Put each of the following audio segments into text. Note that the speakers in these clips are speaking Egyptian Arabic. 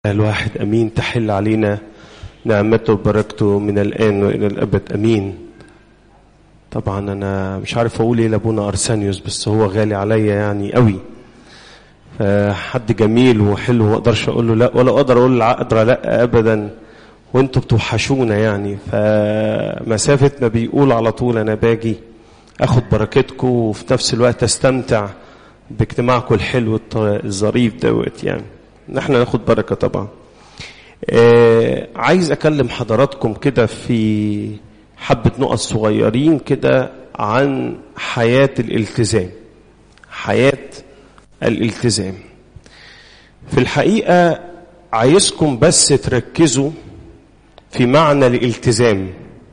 الواحد أمين تحل علينا نعمته وبركته من الآن وإلى الأبد أمين طبعا أنا مش عارف أقول إيه لأبونا أرسانيوس بس هو غالي عليا يعني قوي فحد جميل وحلو ما أقدرش أقول له لا ولا أقدر أقول العقدرة لا أبدا وانتوا بتوحشونا يعني فمسافة ما بيقول على طول أنا باجي أخد بركتكم وفي نفس الوقت أستمتع باجتماعكم الحلو الظريف دوت يعني نحن ناخد بركة طبعا آه عايز أكلم حضراتكم كده في حبة نقط صغيرين كده عن حياة الالتزام حياة الالتزام في الحقيقة عايزكم بس تركزوا في معنى الالتزام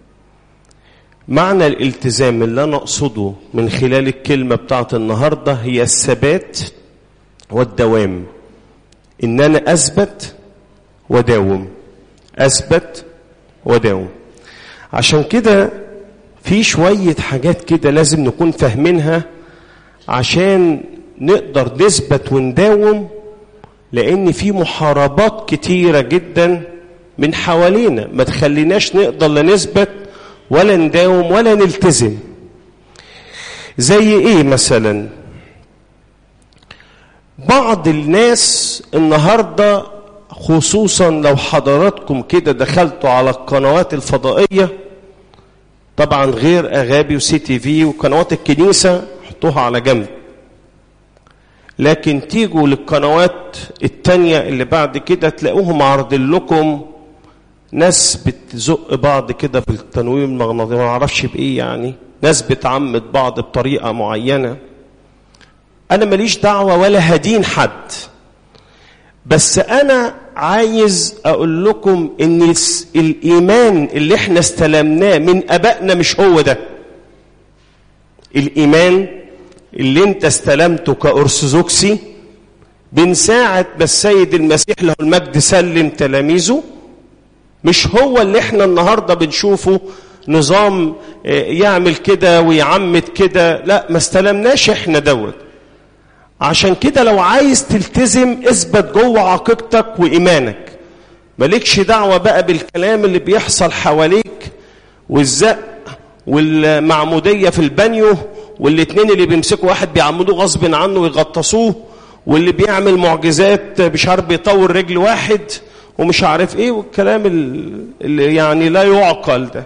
معنى الالتزام اللي أنا أقصده من خلال الكلمة بتاعت النهاردة هي الثبات والدوام ان انا اثبت وداوم اثبت وداوم عشان كده في شوية حاجات كده لازم نكون فاهمينها عشان نقدر نثبت ونداوم لان في محاربات كتيرة جدا من حوالينا ما تخليناش نقدر لا نثبت ولا نداوم ولا نلتزم زي ايه مثلا بعض الناس النهارده خصوصا لو حضراتكم كده دخلتوا على القنوات الفضائيه طبعا غير اغابي وسي تي في وقنوات الكنيسه حطوها على جنب لكن تيجوا للقنوات التانية اللي بعد كده تلاقوهم عارضين لكم ناس بتزق بعض كده بالتنويم المغناطيسي ما اعرفش بايه يعني ناس بتعمد بعض بطريقه معينه انا ماليش دعوه ولا هدين حد بس انا عايز اقول لكم ان الايمان اللي احنا استلمناه من ابائنا مش هو ده الايمان اللي انت استلمته كارثوذكسي من ساعه ما السيد المسيح له المجد سلم تلاميذه مش هو اللي احنا النهارده بنشوفه نظام يعمل كده ويعمد كده لا ما استلمناش احنا دوت عشان كده لو عايز تلتزم اثبت جوه عقيدتك وايمانك مالكش دعوه بقى بالكلام اللي بيحصل حواليك والزق والمعموديه في البانيو والاتنين اللي بيمسكوا واحد بيعمدوه غصب عنه ويغطسوه واللي بيعمل معجزات مش عارف بيطور رجل واحد ومش عارف ايه والكلام اللي يعني لا يعقل ده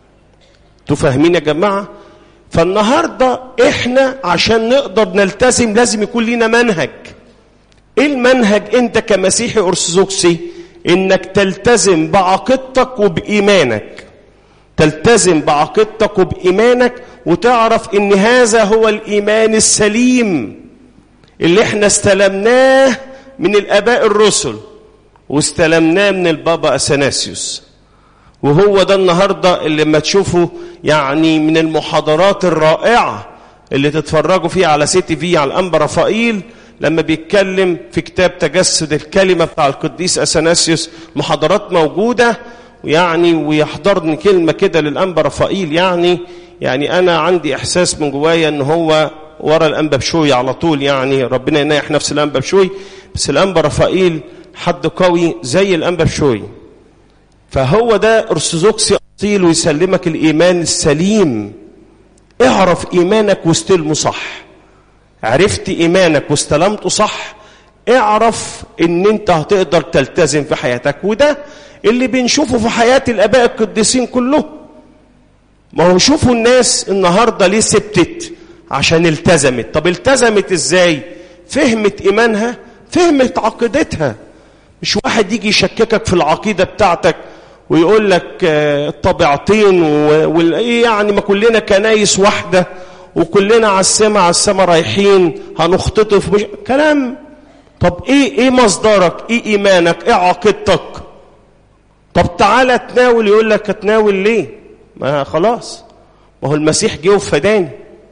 انتوا فاهمين يا جماعه فالنهارده احنا عشان نقدر نلتزم لازم يكون لنا منهج ايه المنهج انت كمسيحي ارثوذكسي انك تلتزم بعقيدتك وبايمانك تلتزم بعقيدتك وبايمانك وتعرف ان هذا هو الايمان السليم اللي احنا استلمناه من الاباء الرسل واستلمناه من البابا اثناسيوس وهو ده النهارده اللي لما تشوفوا يعني من المحاضرات الرائعه اللي تتفرجوا فيها على سي تي في على الانبا رفائيل لما بيتكلم في كتاب تجسد الكلمه بتاع القديس اثناسيوس محاضرات موجوده يعني ويحضرني كلمه كده للانبا رفائيل يعني يعني انا عندي احساس من جوايا ان هو ورا الانبا بشوي على طول يعني ربنا ينايح نفس الانبا بشوي بس الانبا رفائيل حد قوي زي الانبا بشوي فهو ده ارثوذكسي اصيل ويسلمك الايمان السليم اعرف ايمانك واستلمه صح عرفت ايمانك واستلمته صح اعرف ان انت هتقدر تلتزم في حياتك وده اللي بنشوفه في حياة الاباء القديسين كلهم ما هو شوفوا الناس النهارده ليه سبتت عشان التزمت طب التزمت ازاي فهمت ايمانها فهمت عقيدتها مش واحد يجي يشككك في العقيده بتاعتك ويقول لك الطبيعتين وايه يعني ما كلنا كنايس واحده وكلنا على السما على السما رايحين هنختطف مش كلام طب ايه ايه مصدرك ايه ايمانك ايه عقيدتك طب تعالى تناول يقول لك اتناول ليه ما خلاص ما هو المسيح جه وفداني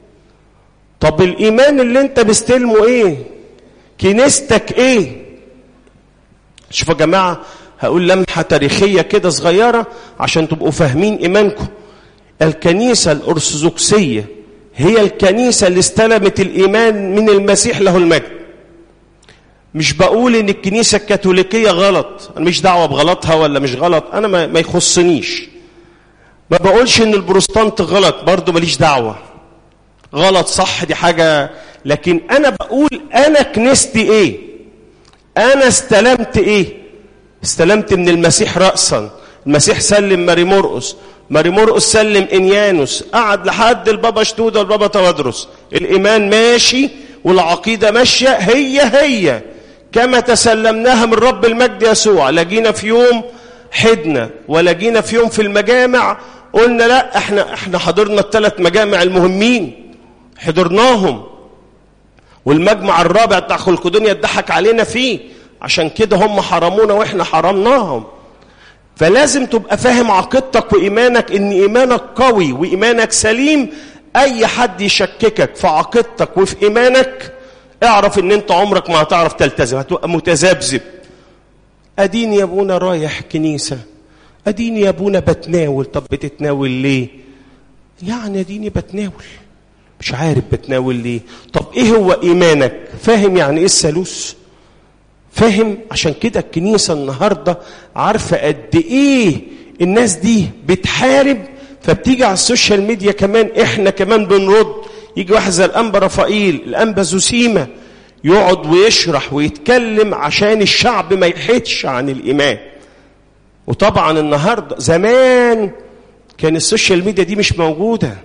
طب الايمان اللي انت مستلمه ايه كنيستك ايه شوفوا يا جماعه هقول لمحة تاريخية كده صغيرة عشان تبقوا فاهمين إيمانكم الكنيسة الأرثوذكسية هي الكنيسة اللي استلمت الإيمان من المسيح له المجد مش بقول ان الكنيسة الكاثوليكية غلط انا مش دعوة بغلطها ولا مش غلط انا ما, ما يخصنيش ما بقولش ان البروستانت غلط برضو ماليش دعوة غلط صح دي حاجة لكن انا بقول انا كنيستي ايه انا استلمت ايه استلمت من المسيح رأسا المسيح سلم ماري مرقس ماري مرقس سلم انيانوس قعد لحد البابا شتودة والبابا توادرس الايمان ماشي والعقيدة ماشية هي هي كما تسلمناها من رب المجد يسوع لا جينا في يوم حدنا ولا جينا في يوم في المجامع قلنا لا احنا احنا حضرنا الثلاث مجامع المهمين حضرناهم والمجمع الرابع بتاع خلقدونيا اتضحك علينا فيه عشان كده هم حرمونا واحنا حرمناهم فلازم تبقى فاهم عقيدتك وإيمانك إن إيمانك قوي وإيمانك سليم أي حد يشككك في عقيدتك وفي إيمانك اعرف إن أنت عمرك ما هتعرف تلتزم هتبقى متذبذب أديني يا أبونا رايح كنيسة أديني يا أبونا بتناول طب بتتناول ليه يعني أديني بتناول مش عارف بتناول ليه طب إيه هو إيمانك فاهم يعني إيه الثالوث فاهم عشان كده الكنيسة النهاردة عارفة قد ايه الناس دي بتحارب فبتيجي على السوشيال ميديا كمان احنا كمان بنرد يجي واحد زي الانبا رفائيل الانبا زوسيما يقعد ويشرح ويتكلم عشان الشعب ما يحيدش عن الايمان وطبعا النهارده زمان كان السوشيال ميديا دي مش موجوده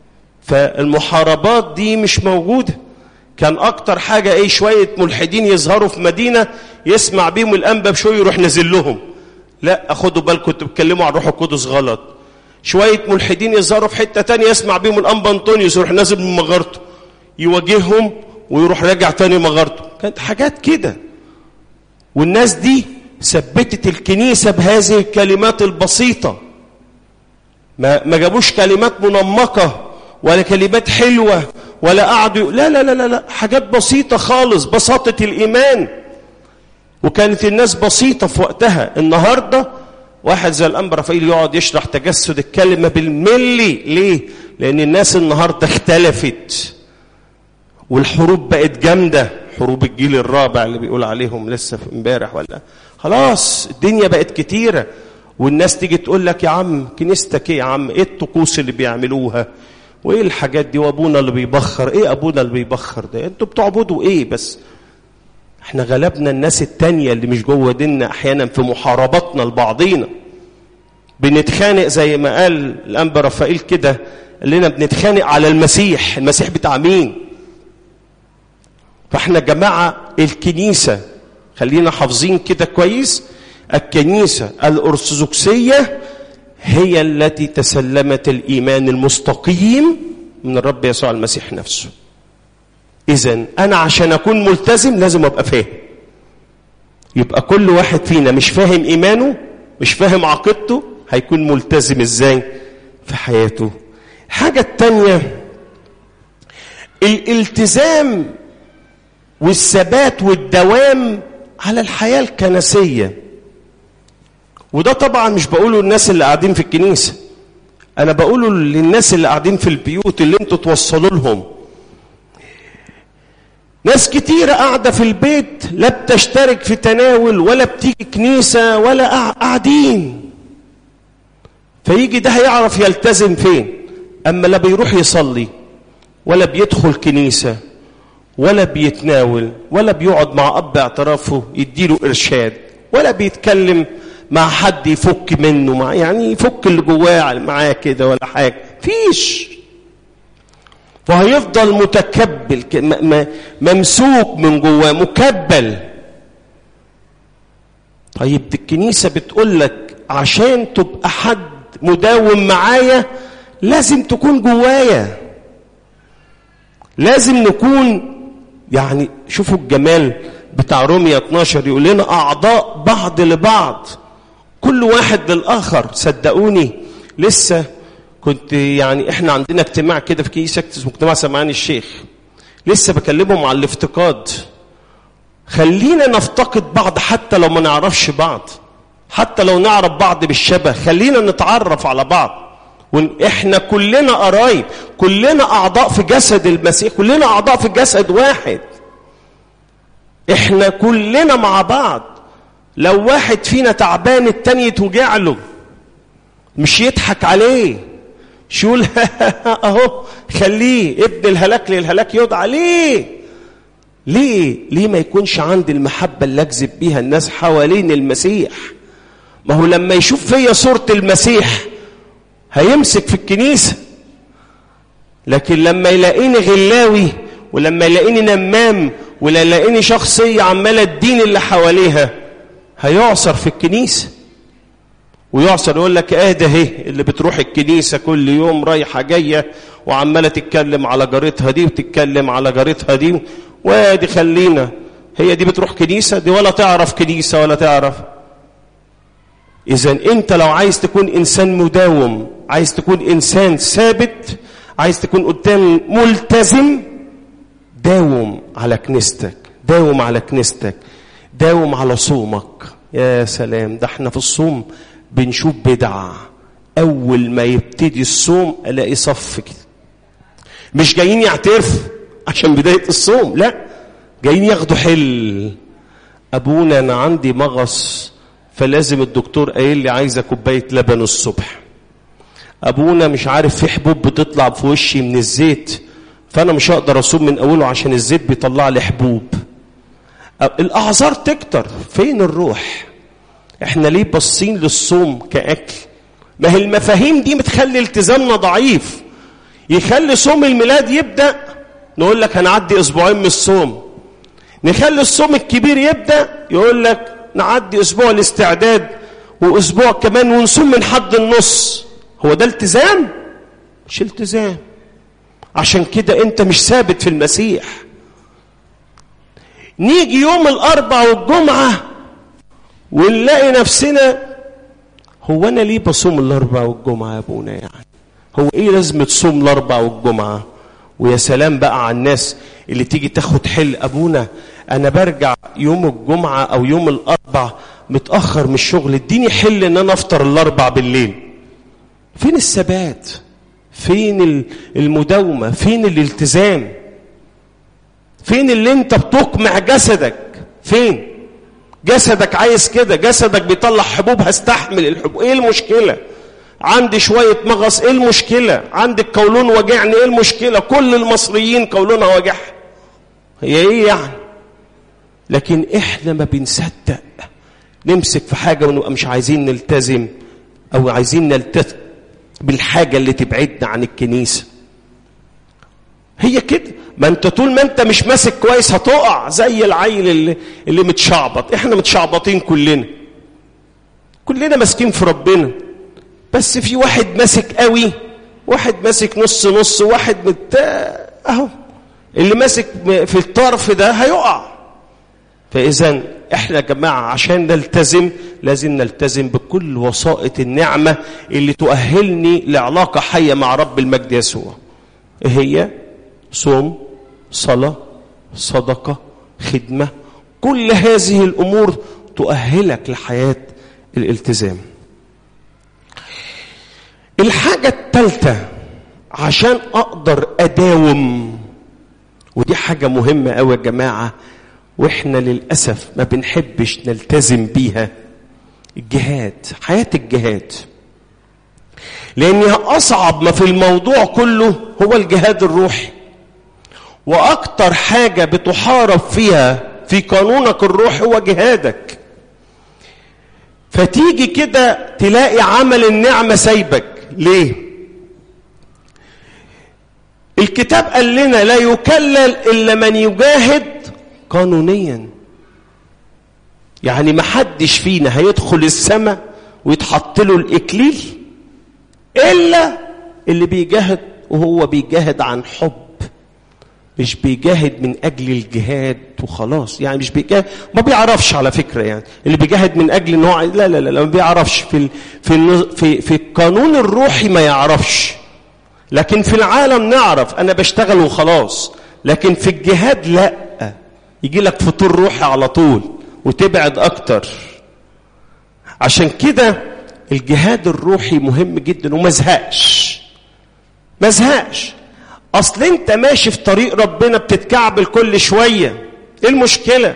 فالمحاربات دي مش موجوده كان اكتر حاجة ايه شوية ملحدين يظهروا في مدينة يسمع بيهم الانبا بشوية يروح نازل لهم لا اخدوا بالكم انتوا بتتكلموا عن روح القدس غلط شوية ملحدين يظهروا في حتة تانية يسمع بيهم الانبا انطونيوس يروح نازل من مغارته يواجههم ويروح راجع تاني مغارته كانت حاجات كده والناس دي ثبتت الكنيسة بهذه الكلمات البسيطة ما, ما جابوش كلمات منمقة ولا كلمات حلوة ولا قعدوا لا لا لا لا حاجات بسيطة خالص بساطة الإيمان وكانت الناس بسيطة في وقتها النهاردة واحد زي الأنبا رفائيل يقعد يشرح تجسد الكلمة بالملي ليه؟ لأن الناس النهاردة اختلفت والحروب بقت جامدة حروب الجيل الرابع اللي بيقول عليهم لسه في امبارح ولا خلاص الدنيا بقت كتيرة والناس تيجي تقول لك يا عم كنيستك ايه يا عم ايه الطقوس اللي بيعملوها وايه الحاجات دي وابونا اللي بيبخر ايه ابونا اللي بيبخر ده انتوا بتعبدوا ايه بس احنا غلبنا الناس التانية اللي مش جوه ديننا احيانا في محارباتنا لبعضينا بنتخانق زي ما قال الانبا رفائيل كده قال لنا بنتخانق على المسيح المسيح بتاع مين فاحنا جماعة الكنيسة خلينا حافظين كده كويس الكنيسة الأرثوذكسية هي التي تسلمت الإيمان المستقيم من الرب يسوع المسيح نفسه إذا أنا عشان أكون ملتزم لازم أبقى فاهم يبقى كل واحد فينا مش فاهم إيمانه مش فاهم عقيدته هيكون ملتزم إزاي في حياته حاجة التانية الالتزام والثبات والدوام على الحياة الكنسية وده طبعا مش بقوله للناس اللي قاعدين في الكنيسة أنا بقوله للناس اللي قاعدين في البيوت اللي انتوا توصلوا لهم ناس كتيرة قاعدة في البيت لا بتشترك في تناول ولا بتيجي كنيسة ولا قاعدين فيجي ده هيعرف يلتزم فين أما لا بيروح يصلي ولا بيدخل كنيسة ولا بيتناول ولا بيقعد مع أب اعترافه يديله إرشاد ولا بيتكلم مع حد يفك منه مع يعني يفك اللي جواه معاه كده ولا حاجة فيش فهيفضل متكبل ممسوك من جواه مكبل طيب دي الكنيسة بتقول لك عشان تبقى حد مداوم معايا لازم تكون جوايا لازم نكون يعني شوفوا الجمال بتاع رومية 12 يقول لنا أعضاء بعض لبعض كل واحد للآخر صدقوني لسه كنت يعني احنا عندنا اجتماع كده في كيسة اسمه اجتماع سمعان الشيخ لسه بكلمهم عن الافتقاد خلينا نفتقد بعض حتى لو ما نعرفش بعض حتى لو نعرف بعض بالشبه خلينا نتعرف على بعض واحنا كلنا قرايب كلنا اعضاء في جسد المسيح كلنا اعضاء في جسد واحد احنا كلنا مع بعض لو واحد فينا تعبان التاني يتوجع له مش يضحك عليه مش يقول اهو خليه ابن الهلاك للهلاك يدعى ليه ليه ليه ما يكونش عندي المحبة اللي اجذب بيها الناس حوالين المسيح ما هو لما يشوف فيا صورة المسيح هيمسك في الكنيسة لكن لما يلاقيني غلاوي ولما يلاقيني نمام ولا يلاقيني شخصية عمالة الدين اللي حواليها هيعصر في الكنيسة ويعصر يقول لك اه ده اهي اللي بتروح الكنيسة كل يوم رايحة جاية وعمالة تتكلم على جارتها دي وتتكلم على جارتها دي وادي خلينا هي دي بتروح كنيسة دي ولا تعرف كنيسة ولا تعرف إذا أنت لو عايز تكون إنسان مداوم عايز تكون إنسان ثابت عايز تكون قدام ملتزم داوم على كنيستك داوم على كنيستك داوم على صومك يا سلام ده احنا في الصوم بنشوف بدع أول ما يبتدي الصوم ألاقي صف كده مش جايين يعترفوا عشان بداية الصوم لا جايين ياخدوا حل أبونا أنا عندي مغص فلازم الدكتور قايل لي عايزة كوباية لبن الصبح أبونا مش عارف في حبوب بتطلع في وشي من الزيت فأنا مش هقدر أصوم من أوله عشان الزيت بيطلع لي حبوب الأعذار تكتر فين الروح احنا ليه باصين للصوم كأكل ما هي المفاهيم دي بتخلي التزامنا ضعيف يخلي صوم الميلاد يبدأ نقول لك هنعدي أسبوعين من الصوم نخلي الصوم الكبير يبدأ يقول لك نعدي أسبوع الاستعداد وأسبوع كمان ونصوم من حد النص هو ده التزام؟ مش التزام عشان كده أنت مش ثابت في المسيح نيجي يوم الأربع والجمعة ونلاقي نفسنا هو أنا ليه بصوم الأربع والجمعة يا أبونا يعني هو إيه لازمة تصوم الأربع والجمعة ويا سلام بقى على الناس اللي تيجي تاخد حل أبونا أنا برجع يوم الجمعة أو يوم الأربع متأخر من الشغل اديني حل إن أنا أفطر الأربع بالليل فين الثبات فين المداومة فين الالتزام فين اللي انت بتقمع جسدك فين جسدك عايز كده جسدك بيطلع حبوب هستحمل الحبوب ايه المشكلة عندي شوية مغص ايه المشكلة عندي القولون وجعني ايه المشكلة كل المصريين قولونها وجع هي ايه يعني لكن احنا ما بنصدق نمسك في حاجة ونبقى مش عايزين نلتزم او عايزين نلتزم بالحاجة اللي تبعدنا عن الكنيسة هي كده ما انت طول ما انت مش ماسك كويس هتقع زي العيل اللي, اللي متشعبط احنا متشعبطين كلنا كلنا ماسكين في ربنا بس في واحد ماسك قوي واحد ماسك نص نص واحد مت اهو اللي ماسك في الطرف ده هيقع فاذا احنا يا جماعه عشان نلتزم لازم نلتزم بكل وسائط النعمه اللي تؤهلني لعلاقه حيه مع رب المجد يسوع ايه هي صوم صلاه صدقه خدمه كل هذه الامور تؤهلك لحياه الالتزام الحاجه الثالثه عشان اقدر اداوم ودي حاجه مهمه قوي يا جماعه واحنا للاسف ما بنحبش نلتزم بيها الجهاد حياه الجهاد لان اصعب ما في الموضوع كله هو الجهاد الروحي واكتر حاجه بتحارب فيها في قانونك الروحي هو جهادك فتيجي كده تلاقي عمل النعمه سايبك ليه الكتاب قال لنا لا يكلل الا من يجاهد قانونيا يعني ما حدش فينا هيدخل السماء ويتحط له الاكليل الا اللي بيجاهد وهو بيجاهد عن حب مش بيجاهد من اجل الجهاد وخلاص يعني مش بيجاهد ما بيعرفش على فكره يعني اللي بيجاهد من اجل ان هو لا لا لا ما بيعرفش في ال... في ال... في في القانون الروحي ما يعرفش لكن في العالم نعرف انا بشتغل وخلاص لكن في الجهاد لا يجي لك فطور روحي على طول وتبعد اكتر عشان كده الجهاد الروحي مهم جدا وما زهقش ما زهقش اصل انت ماشي في طريق ربنا بتتكعبل كل شويه ايه المشكله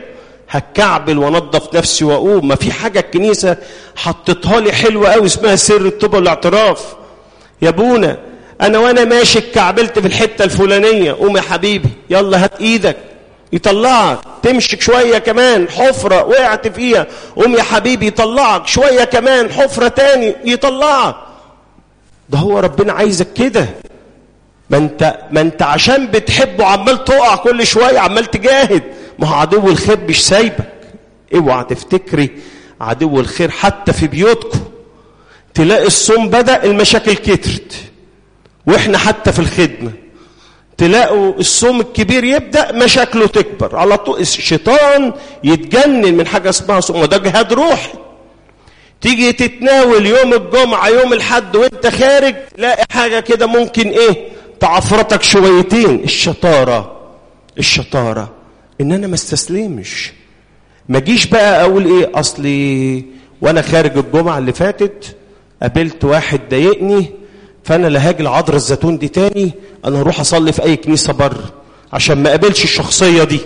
هتكعبل وانضف نفسي واقوم ما في حاجه الكنيسه حطتها لي حلوه قوي اسمها سر التوبه والاعتراف يا ابونا انا وانا ماشي اتكعبلت في الحته الفلانيه قوم يا حبيبي يلا هات ايدك يطلعك تمشي شويه كمان حفره وقعت فيها قوم يا حبيبي يطلعك شويه كمان حفره تاني يطلعك ده هو ربنا عايزك كده ما انت ما انت عشان بتحبه عمال تقع كل شويه عمال تجاهد ما هو عدو الخير مش سايبك اوعى تفتكري عدو الخير حتى في بيوتكم تلاقي الصوم بدا المشاكل كترت واحنا حتى في الخدمه تلاقوا الصوم الكبير يبدا مشاكله تكبر على طول الشيطان يتجنن من حاجه اسمها صوم وده جهاد روحي تيجي تتناول يوم الجمعه يوم الحد وانت خارج تلاقي حاجه كده ممكن ايه تعفرتك شويتين الشطاره الشطاره ان انا ما استسلمش ما جيش بقى اقول ايه اصلي وانا خارج الجمعه اللي فاتت قابلت واحد ضايقني فانا لا هاجي العذر الزيتون دي تاني انا هروح اصلي في اي كنيسه بره عشان ما اقابلش الشخصيه دي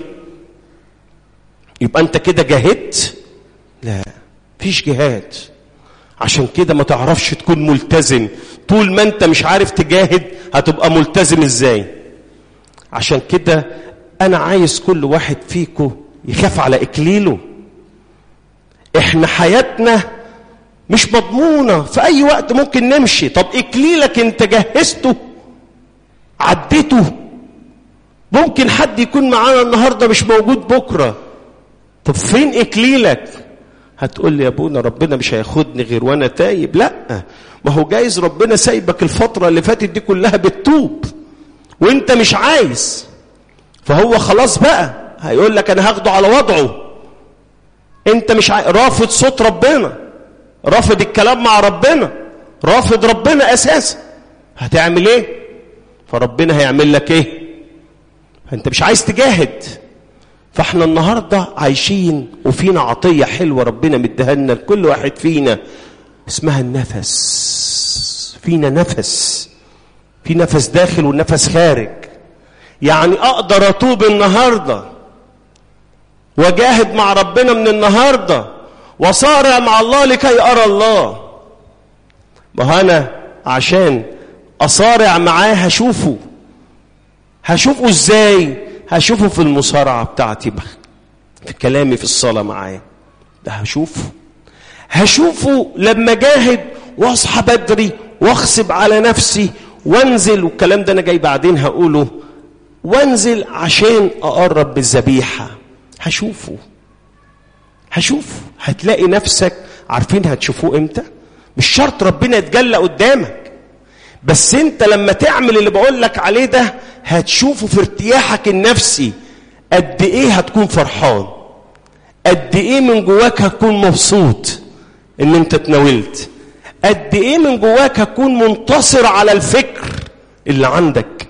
يبقى انت كده جاهدت لا فيش جهاد عشان كده ما تعرفش تكون ملتزم طول ما انت مش عارف تجاهد هتبقى ملتزم ازاي عشان كده انا عايز كل واحد فيكم يخاف على اكليله احنا حياتنا مش مضمونة في أي وقت ممكن نمشي طب إكليلك أنت جهزته عديته ممكن حد يكون معانا النهاردة مش موجود بكرة طب فين إكليلك هتقول لي يا ابونا ربنا مش هياخدني غير وانا تايب لا ما هو جايز ربنا سايبك الفترة اللي فاتت دي كلها بتتوب وانت مش عايز فهو خلاص بقى هيقول لك انا هاخده على وضعه انت مش عايز رافض صوت ربنا رافض الكلام مع ربنا رافض ربنا اساسا هتعمل ايه فربنا هيعمل لك ايه فانت مش عايز تجاهد فاحنا النهارده عايشين وفينا عطيه حلوه ربنا مديها لنا لكل واحد فينا اسمها النفس فينا نفس في نفس داخل ونفس خارج يعني اقدر اتوب النهارده واجاهد مع ربنا من النهارده وصارع مع الله لكي ارى الله ما هو انا عشان اصارع معاه هشوفه هشوفه ازاي هشوفه في المصارعه بتاعتي في كلامي في الصلاه معاه ده هشوفه هشوفه لما جاهد واصحى بدري واغصب على نفسي وانزل والكلام ده انا جاي بعدين هقوله وانزل عشان اقرب بالذبيحه هشوفه هشوفه هتلاقي نفسك عارفين هتشوفوه امتى مش شرط ربنا يتجلى قدامك بس انت لما تعمل اللي بقول لك عليه ده هتشوفه في ارتياحك النفسي قد ايه هتكون فرحان قد ايه من جواك هتكون مبسوط ان انت اتناولت قد ايه من جواك هتكون منتصر على الفكر اللي عندك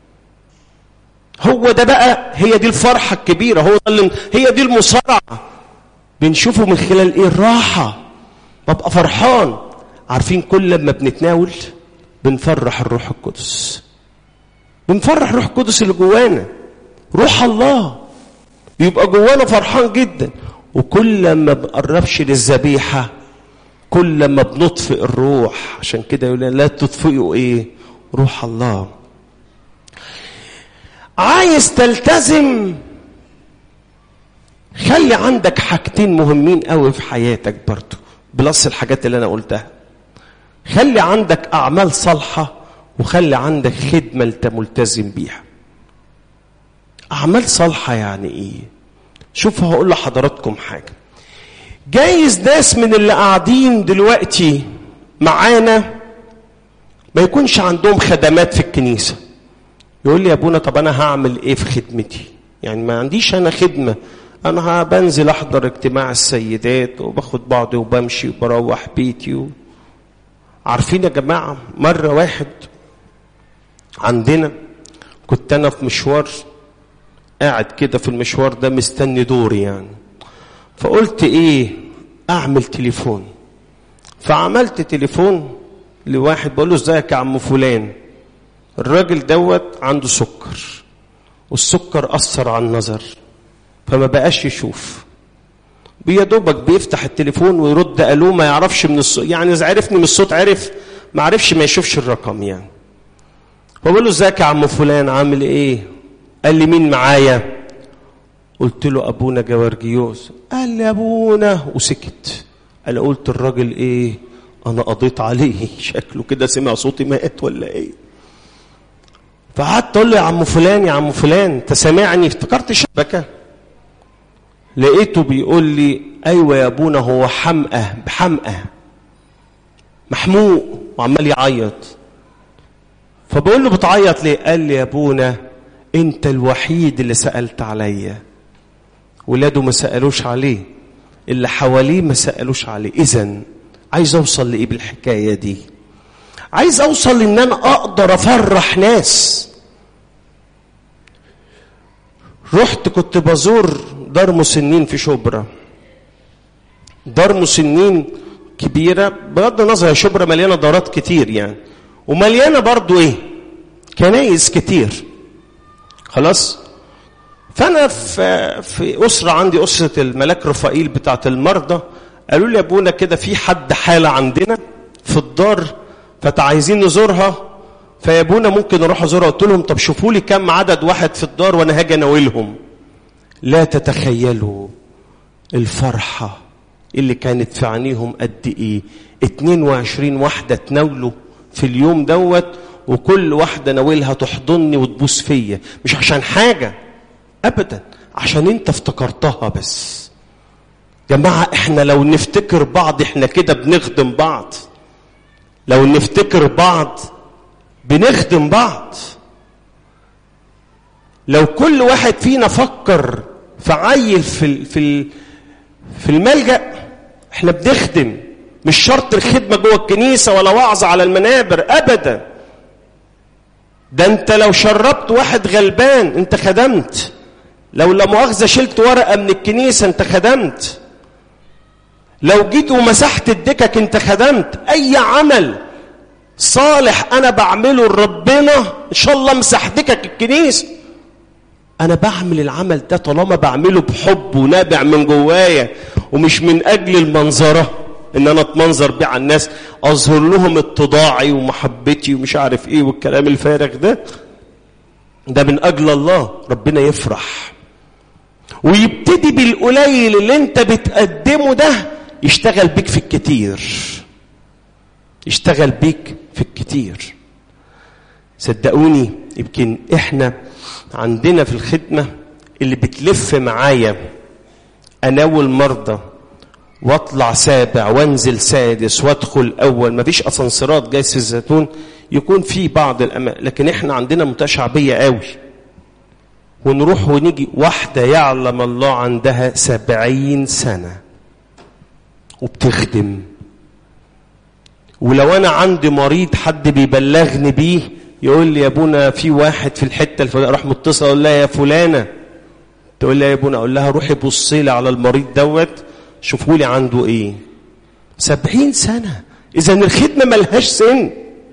هو ده بقى هي دي الفرحة الكبيرة هو ده هي دي المصارعة بنشوفه من خلال ايه الراحة ببقى فرحان عارفين كل لما بنتناول بنفرح الروح القدس بنفرح الروح القدس اللي جوانا روح الله بيبقى جوانا فرحان جدا وكل ما بنقربش للذبيحة كل ما بنطفئ الروح عشان كده يقول لا تطفئوا ايه روح الله عايز تلتزم خلي عندك حاجتين مهمين قوي في حياتك برضو بلس الحاجات اللي انا قلتها خلي عندك اعمال صالحه وخلي عندك خدمه انت ملتزم بيها اعمال صالحه يعني ايه شوفوا هقول لحضراتكم حاجه جايز ناس من اللي قاعدين دلوقتي معانا ما يكونش عندهم خدمات في الكنيسه يقول لي يا ابونا طب انا هعمل ايه في خدمتي يعني ما عنديش انا خدمه انا بنزل احضر اجتماع السيدات وباخد بعضي وبمشي وبروح بيتي و... عارفين يا جماعه مره واحد عندنا كنت انا في مشوار قاعد كده في المشوار ده مستني دوري يعني فقلت ايه اعمل تليفون فعملت تليفون لواحد بقول له ازيك يا عم فلان الراجل دوت عنده سكر والسكر اثر على النظر فما بقاش يشوف يا دوبك بيفتح التليفون ويرد الو ما يعرفش من الصوت يعني اذا عرفني من الصوت عرف ما عرفش ما يشوفش الرقم يعني فبقول له ازيك يا عم فلان عامل ايه قال لي مين معايا قلت له ابونا جوارجيوس قال لي ابونا وسكت انا قلت الراجل ايه انا قضيت عليه شكله كده سمع صوتي مات ولا ايه فقعدت اقول له يا عم فلان يا عم فلان انت سامعني افتكرت شبكه لقيته بيقول لي ايوه يا ابونا هو حمقى بحمقى محموق وعمال يعيط فبقول له بتعيط ليه قال لي يا ابونا انت الوحيد اللي سالت عليا ولاده ما سالوش عليه اللي حواليه ما سالوش عليه اذا عايز اوصل لايه بالحكايه دي عايز اوصل ان انا اقدر افرح ناس رحت كنت بزور دار مسنين في شبرا دار مسنين كبيرة بغض النظر هي شبرا مليانة دارات كتير يعني ومليانة برضو ايه كنايس كتير خلاص فانا في في اسره عندي اسره الملاك رفائيل بتاعه المرضى قالوا لي يا ابونا كده في حد حاله عندنا في الدار فتعايزين نزورها فيا ابونا ممكن نروح ازورها قلت لهم طب شوفوا لي كم عدد واحد في الدار وانا هاجي اناولهم لا تتخيلوا الفرحه اللي كانت في عينيهم قد ايه 22 واحده تناولوا في اليوم دوت وكل واحده ناولها تحضني وتبوس فيا مش عشان حاجه ابدا عشان انت افتكرتها بس جماعه احنا لو نفتكر بعض احنا كده بنخدم بعض لو نفتكر بعض بنخدم بعض لو كل واحد فينا فكر في عيل في في في الملجأ احنا بنخدم مش شرط الخدمة جوه الكنيسة ولا وعظ على المنابر أبدا ده انت لو شربت واحد غلبان انت خدمت لو لا مؤاخذة شلت ورقة من الكنيسة انت خدمت لو جيت ومسحت الدكك انت خدمت اي عمل صالح انا بعمله لربنا ان شاء الله امسح دكك الكنيسه انا بعمل العمل ده طالما بعمله بحب ونابع من جوايا ومش من اجل المنظره ان انا اتمنظر بيه على الناس اظهر لهم اتضاعي ومحبتي ومش عارف ايه والكلام الفارغ ده ده من اجل الله ربنا يفرح ويبتدي بالقليل اللي انت بتقدمه ده يشتغل بيك في الكتير يشتغل بيك في الكتير صدقوني يمكن احنا عندنا في الخدمة اللي بتلف معايا اناول مرضى واطلع سابع وانزل سادس وادخل اول مفيش اسانسيرات جايز في الزيتون يكون في بعض الأماكن لكن احنا عندنا منطقه شعبيه قوي ونروح ونيجي واحده يعلم الله عندها سبعين سنه وبتخدم ولو انا عندي مريض حد بيبلغني بيه يقول لي يا ابونا في واحد في الحته الفلانيه اروح متصل اقول لها يا فلانه تقول لي يا ابونا اقول لها روحي بصي لي على المريض دوت شوفوا لي عنده ايه سبعين سنه اذا الخدمه ملهاش سن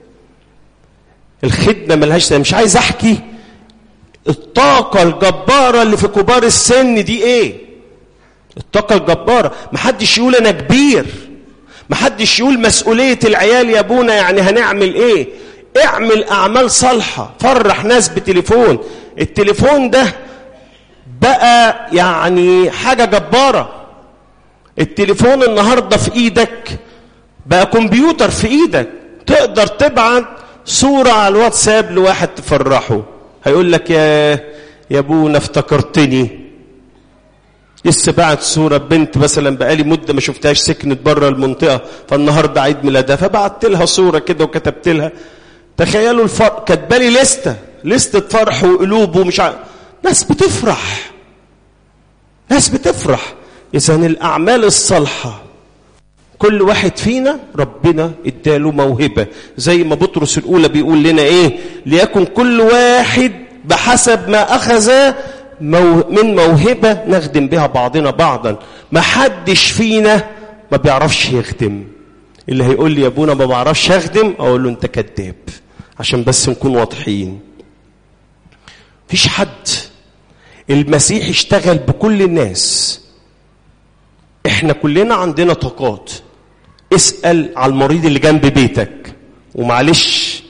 الخدمه ملهاش سن مش عايز احكي الطاقه الجباره اللي في كبار السن دي ايه الطاقه الجباره محدش يقول انا كبير محدش يقول مسؤوليه العيال يا ابونا يعني هنعمل ايه اعمل اعمال صالحه فرح ناس بتليفون التليفون ده بقى يعني حاجه جباره التليفون النهارده في ايدك بقى كمبيوتر في ايدك تقدر تبعت صوره على الواتساب لواحد تفرحه هيقول لك يا يا ابونا افتكرتني لسه بعت صوره بنت مثلا بقالي مده ما شفتهاش سكنت بره المنطقه فالنهارده عيد ميلادها فبعت لها صوره كده وكتبت لها تخيلوا الفرق كاتبالي لسته لسته فرح وقلوب ومش عارف ناس بتفرح ناس بتفرح اذا الاعمال الصالحه كل واحد فينا ربنا اداله موهبه زي ما بطرس الاولى بيقول لنا ايه ليكن كل واحد بحسب ما اخذ مو من موهبه نخدم بها بعضنا بعضا ما حدش فينا ما بيعرفش يخدم اللي هيقول لي يا ابونا ما بعرفش اخدم اقول له انت كذاب عشان بس نكون واضحين فيش حد المسيح اشتغل بكل الناس احنا كلنا عندنا طاقات اسأل على المريض اللي جنب بيتك ومعلش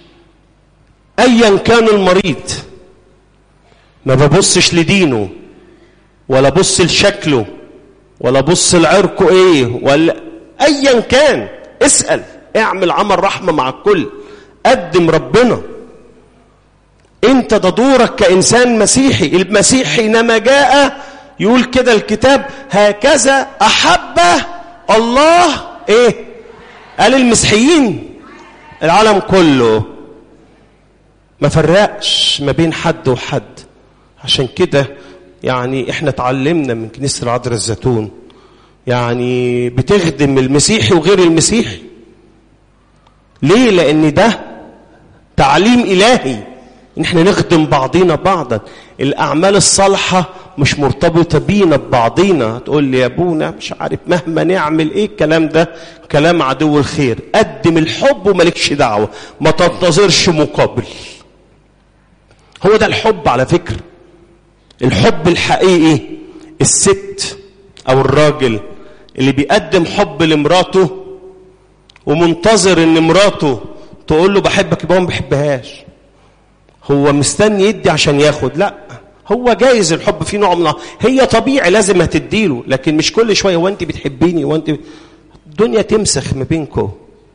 ايا كان المريض ما ببصش لدينه ولا بص لشكله ولا بص لعرقه ايه ولا ايا كان اسأل اعمل عمل رحمة مع الكل قدم ربنا انت ده دورك كإنسان مسيحي المسيح حينما جاء يقول كده الكتاب هكذا أحب الله ايه قال المسيحيين العالم كله ما فرقش ما بين حد وحد عشان كده يعني احنا اتعلمنا من كنيسة العذراء الزيتون يعني بتخدم المسيحي وغير المسيحي ليه لان ده تعليم الهي ان احنا نخدم بعضينا بعضا الاعمال الصالحه مش مرتبطه بينا ببعضينا تقول لي يا ابونا مش عارف مهما نعمل ايه الكلام ده كلام عدو الخير قدم الحب ومالكش دعوه ما تنتظرش مقابل هو ده الحب على فكره الحب الحقيقي الست او الراجل اللي بيقدم حب لمراته ومنتظر ان مراته تقول له بحبك يبقى هو ما بيحبهاش هو مستني يدي عشان ياخد لا هو جايز الحب فيه نوع من هي طبيعي لازم هتديله لكن مش كل شويه هو انت بتحبيني وانت الدنيا تمسخ ما بينكم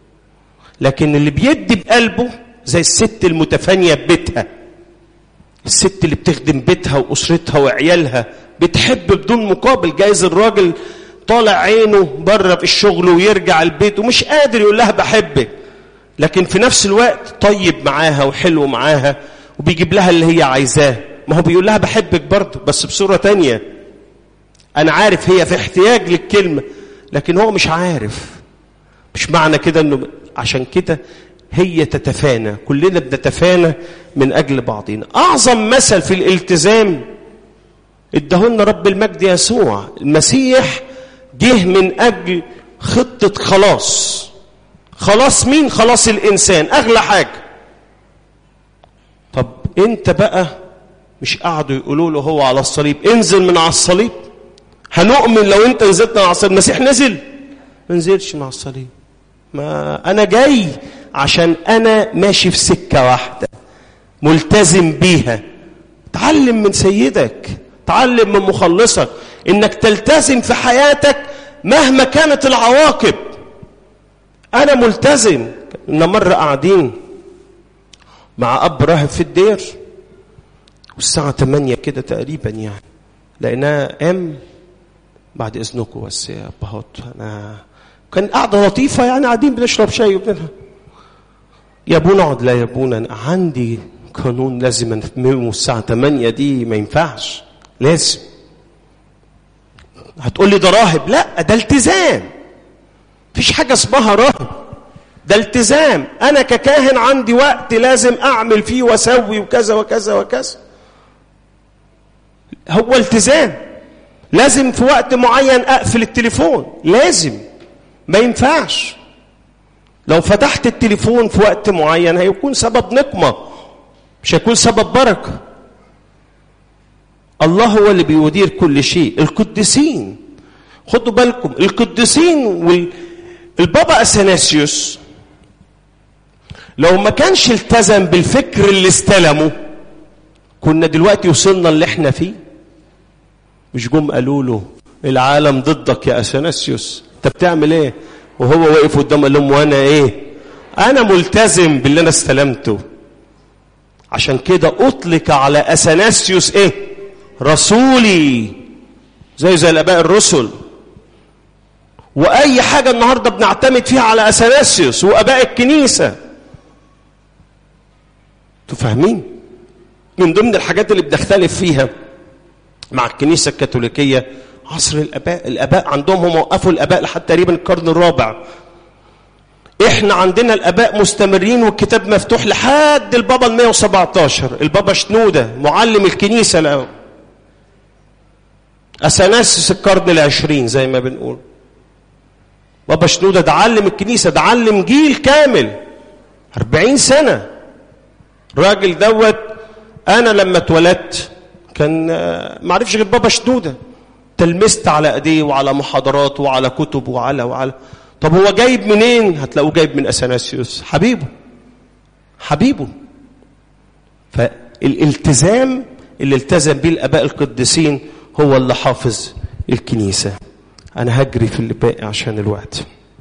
لكن اللي بيدي بقلبه زي الست المتفانيه ببيتها الست اللي بتخدم بيتها واسرتها وعيالها بتحب بدون مقابل جايز الراجل طالع عينه بره في الشغل ويرجع البيت ومش قادر يقول لها بحبك لكن في نفس الوقت طيب معاها وحلو معاها وبيجيب لها اللي هي عايزاه ما هو بيقول لها بحبك برضه بس بصورة تانية أنا عارف هي في احتياج للكلمة لكن هو مش عارف مش معنى كده أنه عشان كده هي تتفانى كلنا بنتفانى من أجل بعضنا أعظم مثل في الالتزام ادهن رب المجد يسوع المسيح جه من أجل خطة خلاص خلاص مين خلاص الإنسان أغلى حاجة طب أنت بقى مش قعدوا يقولوا له هو على الصليب انزل من على الصليب هنؤمن لو انت نزلت من على الصليب المسيح نزل ما نزلش من على الصليب ما انا جاي عشان انا ماشي في سكه واحده ملتزم بيها تعلم من سيدك تعلم من مخلصك انك تلتزم في حياتك مهما كانت العواقب انا ملتزم ان مره قاعدين مع اب راهب في الدير والساعة 8 كده تقريبا يعني لقيناه قام بعد اذنكم بس يا ابهات انا كان قاعدة لطيفة يعني قاعدين بنشرب شاي وبنها يا ابونا اقعد لا يا ابونا انا عندي قانون لازم انفهمه الساعة 8 دي ما ينفعش لازم هتقول لي ده راهب لا ده التزام مفيش حاجة اسمها راهب ده التزام انا ككاهن عندي وقت لازم اعمل فيه واسوي وكذا وكذا وكذا هو التزام لازم في وقت معين اقفل التليفون لازم ما ينفعش لو فتحت التليفون في وقت معين هيكون سبب نقمة مش هيكون سبب بركة الله هو اللي بيدير كل شيء القديسين خدوا بالكم القديسين والبابا اثناسيوس لو ما كانش التزم بالفكر اللي استلمه كنا دلوقتي وصلنا اللي احنا فيه مش جم قالوا له العالم ضدك يا اثناسيوس انت بتعمل ايه وهو واقف قدام قال لهم وانا ايه انا ملتزم باللي انا استلمته عشان كده اطلق على اثناسيوس ايه رسولي زي زي الاباء الرسل واي حاجه النهارده بنعتمد فيها على اثناسيوس واباء الكنيسه تفهمين من ضمن الحاجات اللي بنختلف فيها مع الكنيسة الكاثوليكية عصر الآباء الآباء عندهم هم وقفوا الآباء لحد تقريبا القرن الرابع احنا عندنا الآباء مستمرين والكتاب مفتوح لحد البابا ال 117 البابا شنودة معلم الكنيسة الأول أثناسيس القرن العشرين زي ما بنقول بابا شنودة ده علم الكنيسة ده علم جيل كامل أربعين سنة الراجل دوت أنا لما اتولدت كان ما عرفش غير بابا شنودة تلمست على ايديه وعلى محاضرات وعلى كتب وعلى وعلى طب هو جايب منين هتلاقوه جايب من اثناسيوس حبيبه حبيبه فالالتزام اللي التزم به الاباء القديسين هو اللي حافظ الكنيسه انا هجري في اللي باقي عشان الوقت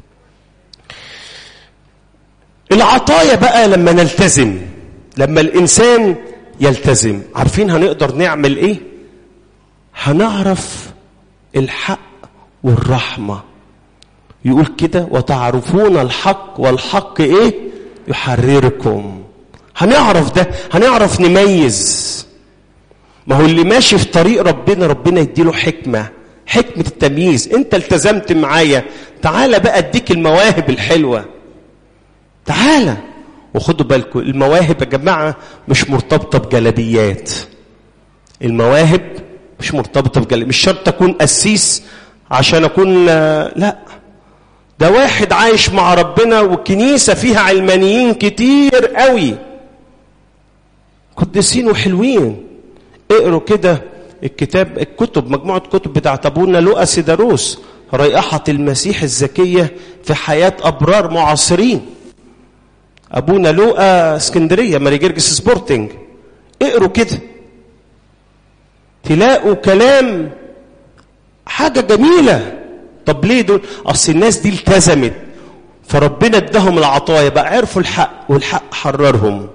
العطايا بقى لما نلتزم لما الانسان يلتزم عارفين هنقدر نعمل ايه هنعرف الحق والرحمه يقول كده وتعرفون الحق والحق ايه يحرركم هنعرف ده هنعرف نميز ما هو اللي ماشي في طريق ربنا ربنا يديله حكمه حكمه التمييز انت التزمت معايا تعالى بقى اديك المواهب الحلوه تعالى وخدوا بالكم المواهب يا جماعه مش مرتبطه بجلبيات المواهب مش مرتبطه بجلبيات مش شرط اكون قسيس عشان اكون لا ده واحد عايش مع ربنا والكنيسه فيها علمانيين كتير قوي قديسين وحلوين اقروا كده الكتاب الكتب مجموعه كتب بتاعت ابونا لوقا سيداروس رائحه المسيح الزكيه في حياه ابرار معاصرين ابونا لوقا اسكندريه ماري جرجس سبورتنج اقروا كده تلاقوا كلام حاجه جميله طب ليه دول اصل الناس دي التزمت فربنا اداهم العطايا بقى عرفوا الحق والحق حررهم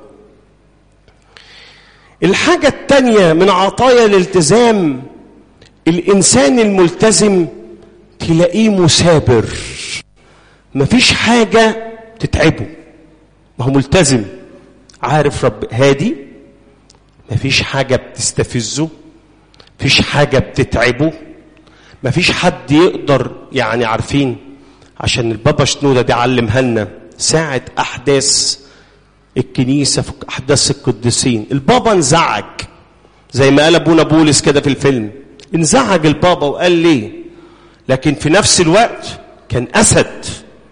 الحاجة التانية من عطايا الالتزام الإنسان الملتزم تلاقيه مثابر مفيش حاجة تتعبه ما هو ملتزم عارف رب هادي مفيش حاجة بتستفزه مفيش حاجة بتتعبه مفيش حد يقدر يعني عارفين عشان البابا شنودة دي علمها لنا ساعة أحداث الكنيسة في أحداث القديسين البابا انزعج زي ما قال أبونا بولس كده في الفيلم انزعج البابا وقال ليه لكن في نفس الوقت كان أسد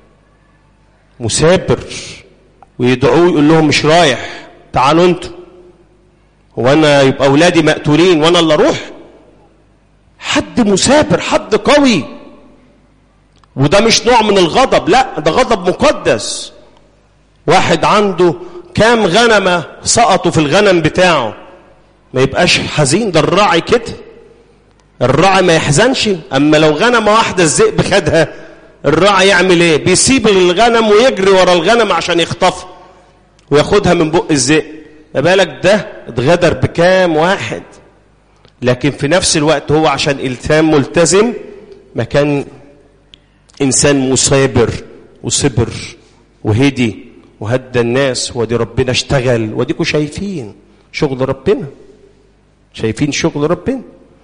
مثابر ويدعوه يقول لهم مش رايح تعالوا انتوا هو انا يبقى اولادي مقتولين وانا اللي اروح حد مثابر حد قوي وده مش نوع من الغضب لا ده غضب مقدس واحد عنده كام غنمة سقطوا في الغنم بتاعه ما يبقاش حزين ده الراعي كده الراعي ما يحزنش اما لو غنمة واحدة الذئب خدها الراعي يعمل ايه بيسيب الغنم ويجري ورا الغنم عشان يخطفها وياخدها من بق الذئب ما بالك ده اتغدر بكام واحد لكن في نفس الوقت هو عشان التام ملتزم ما كان انسان مثابر وصبر وهدي وهدى الناس ودي ربنا اشتغل وديكوا شايفين شغل ربنا شايفين شغل ربنا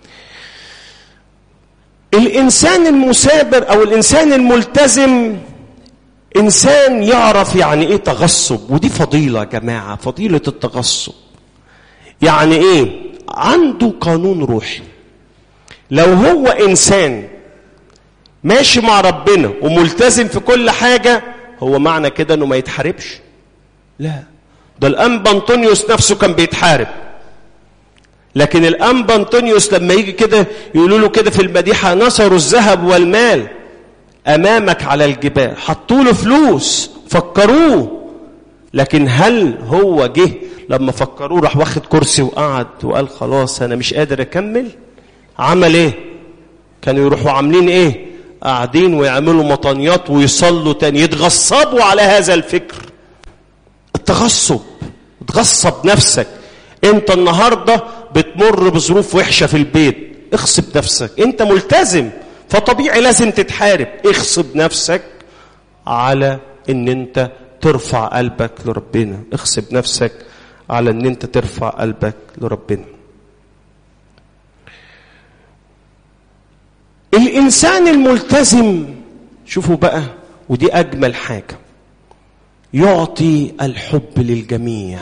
الانسان المثابر او الانسان الملتزم انسان يعرف يعني ايه تغصب ودي فضيله يا جماعه فضيله التغصب يعني ايه عنده قانون روحي لو هو انسان ماشي مع ربنا وملتزم في كل حاجه هو معنى كده انه ما يتحاربش لا ده الانبا انطونيوس نفسه كان بيتحارب لكن الانبا انطونيوس لما يجي كده يقولوا له كده في المديحه نصروا الذهب والمال امامك على الجبال حطوا له فلوس فكروه لكن هل هو جه لما فكروه راح واخد كرسي وقعد وقال خلاص انا مش قادر اكمل عمل ايه كانوا يروحوا عاملين ايه قاعدين ويعملوا مطانيات ويصلوا تاني يتغصبوا على هذا الفكر التغصب تغصب نفسك انت النهارده بتمر بظروف وحشه في البيت اغصب نفسك انت ملتزم فطبيعي لازم تتحارب اغصب نفسك على ان انت ترفع قلبك لربنا اغصب نفسك على ان انت ترفع قلبك لربنا الانسان الملتزم شوفوا بقى ودي اجمل حاجه يعطي الحب للجميع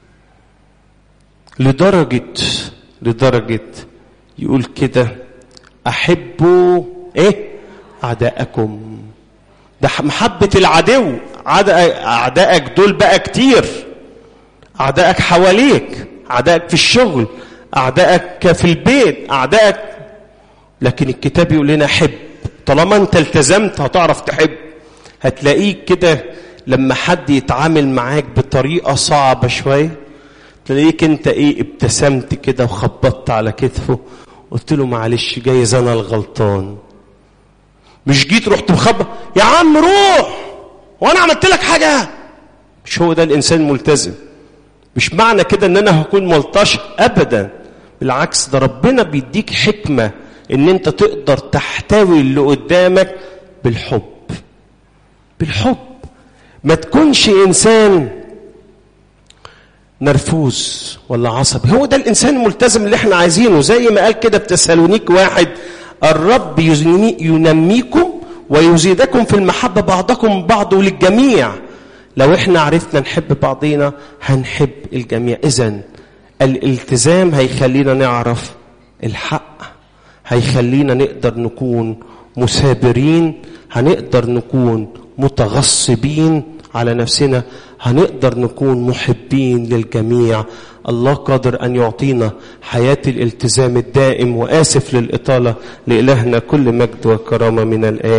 لدرجه لدرجه يقول كده احبوا ايه اعداءكم ده محبه العدو اعدائك دول بقى كتير اعدائك حواليك اعدائك في الشغل اعدائك في البيت اعدائك لكن الكتاب يقول لنا حب طالما انت التزمت هتعرف تحب هتلاقيك كده لما حد يتعامل معاك بطريقة صعبة شوية تلاقيك انت ايه ابتسمت كده وخبطت على كتفه قلت له معلش جايز انا الغلطان مش جيت رحت مخبط يا عم روح وانا عملت لك حاجة مش هو ده الانسان الملتزم مش معنى كده ان انا هكون ملطش ابدا بالعكس ده ربنا بيديك حكمة ان انت تقدر تحتوي اللي قدامك بالحب بالحب ما تكونش انسان نرفوز ولا عصبي هو ده الانسان الملتزم اللي احنا عايزينه زي ما قال كده بتسالونيك واحد الرب ينميكم ويزيدكم في المحبة بعضكم بعض وللجميع لو احنا عرفنا نحب بعضينا هنحب الجميع اذا الالتزام هيخلينا نعرف الحق هيخلينا نقدر نكون مثابرين هنقدر نكون متغصبين على نفسنا هنقدر نكون محبين للجميع الله قادر أن يعطينا حياة الالتزام الدائم وآسف للإطالة لإلهنا كل مجد وكرامة من الآن